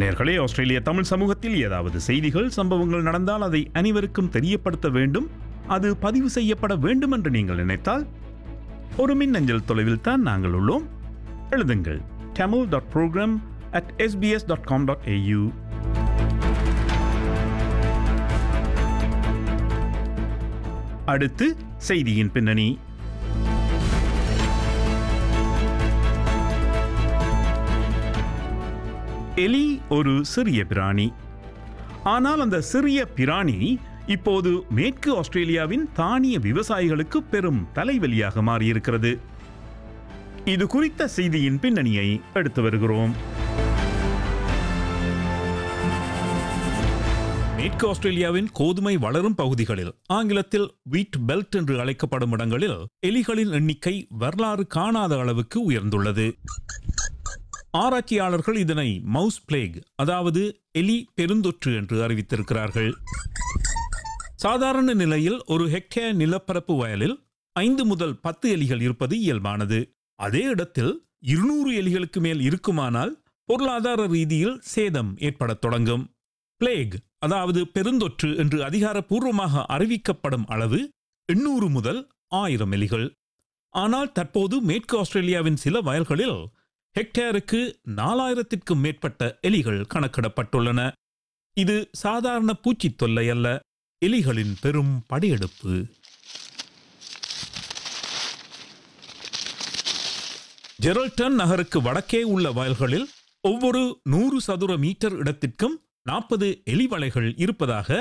நேர்களே ஆஸ்திரேலிய தமிழ் சமூகத்தில் ஏதாவது செய்திகள் சம்பவங்கள் நடந்தால் அதை அனைவருக்கும் தெரியப்படுத்த வேண்டும் அது பதிவு செய்யப்பட வேண்டும் என்று நீங்கள் நினைத்தால் ஒரு மின்னஞ்சல் தொலைவில் தான் நாங்கள் உள்ளோம் எழுதுங்கள் Tamil dot program at SBS dot com dot AU அடுத்து செய்தியின் பின்னணி எலி ஒரு சிறிய பிராணி ஆனால் அந்த சிறிய பிராணி இப்போது மேற்கு ஆஸ்திரேலியாவின் தானிய விவசாயிகளுக்கு பெரும் தலைவலியாக மாறியிருக்கிறது இது குறித்த செய்தியின் பின்னணியை எடுத்து வருகிறோம் மேற்கு ஆஸ்திரேலியாவின் கோதுமை வளரும் பகுதிகளில் ஆங்கிலத்தில் வீட் பெல்ட் என்று அழைக்கப்படும் இடங்களில் எலிகளின் எண்ணிக்கை வரலாறு காணாத அளவுக்கு உயர்ந்துள்ளது ஆராய்ச்சியாளர்கள் இதனை மவுஸ் பிளேக் அதாவது எலி பெருந்தொற்று என்று அறிவித்திருக்கிறார்கள் சாதாரண நிலையில் ஒரு ஹெக்டேர் நிலப்பரப்பு வயலில் ஐந்து முதல் பத்து எலிகள் இருப்பது இயல்பானது அதே இடத்தில் இருநூறு எலிகளுக்கு மேல் இருக்குமானால் பொருளாதார ரீதியில் சேதம் ஏற்படத் தொடங்கும் பிளேக் அதாவது பெருந்தொற்று என்று அதிகாரப்பூர்வமாக அறிவிக்கப்படும் அளவு எண்ணூறு முதல் ஆயிரம் எலிகள் ஆனால் தற்போது மேற்கு ஆஸ்திரேலியாவின் சில வயல்களில் ஹெக்டேருக்கு நாலாயிரத்திற்கும் மேற்பட்ட எலிகள் கணக்கிடப்பட்டுள்ளன இது சாதாரண பூச்சித் தொல்லை அல்ல எலிகளின் பெரும் படையெடுப்பு ஜெரல்டன் நகருக்கு வடக்கே உள்ள வயல்களில் ஒவ்வொரு நூறு சதுர மீட்டர் இடத்திற்கும் நாற்பது எலிவளைகள் இருப்பதாக